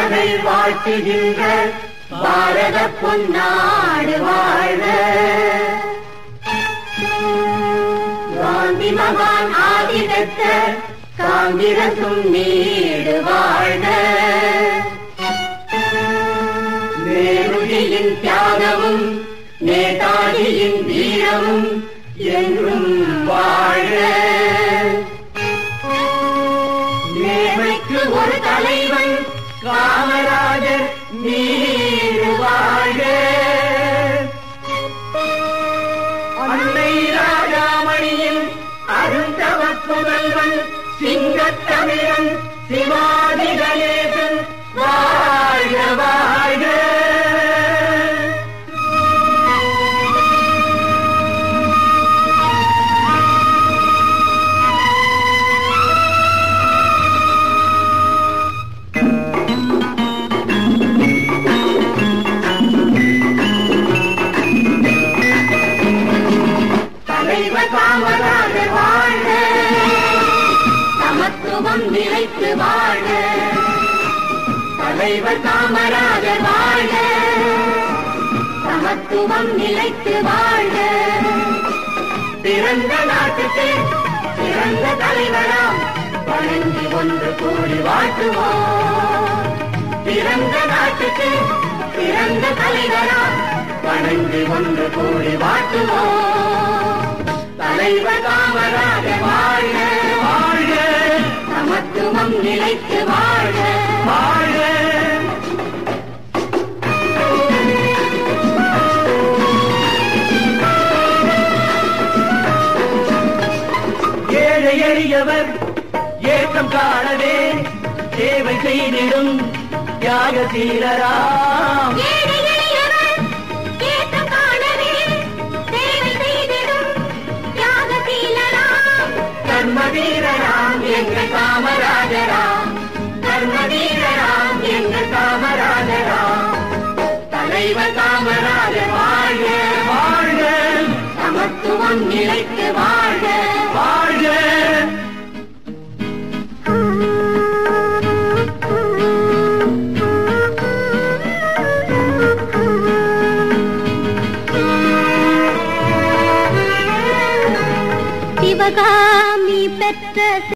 மகள் வாழ்த்துகின்ற பாரத பொன்னாடு வாழ்க காந்தி மகான் ஆதிதத்த காங்கிரசும் நீடு வாழ்க நேருஜியின் தியாகமும் நேதாஜியின் வீரமும் என்றும் வாழ்க நேர்மைக்கு ஒரு தலைவன் காமராஜர் நீடு வாழ்க அன்னை ராஜாமணியின் அருந்தவ புதல்வன் சிங்கத்தமிழன் சிவாஜி கணேசன் வாழ்க வாழ்க தலைவர் காமராஜர் வாழ்க சமத்துவம் நிலைத்து வாழ்க தலைவர் காமராஜர் வாழ்க சமத்துவம் நிலைத்து வாழ்க பிறந்த நாட்டுக்கு பிறந்த தலைவராம் வணங்கி ஒன்று கூடி வாழ்த்துவோம் பிறந்த நாட்டுக்கு பிறந்த தலைவராம் வணங்கி ஒன்று கூடி வாழ்த்துவோம் தலைவர் காமராஜர் வாழ்க வாழ்க சமத்துவம் நிலைத்து வாழ்க வாழ்க ஏழை எளியவர் ஏற்றம் காணவே சேவை செய்திடும் தியாகசீலராம் ஏழை எளியவர் ஏற்றம் காணவே சேவை செய்திடும் தியாகசீலராம். கர்ம வீரராம் எங்கள் காமராஜராம் கர்ம வீரராம் எங்கள் காமராஜராம் தலைவர் காமராஜர் வாழ்க வாழ்க சமத்துவம் நிலைத்து வாழ்க வாழ்க சிவகா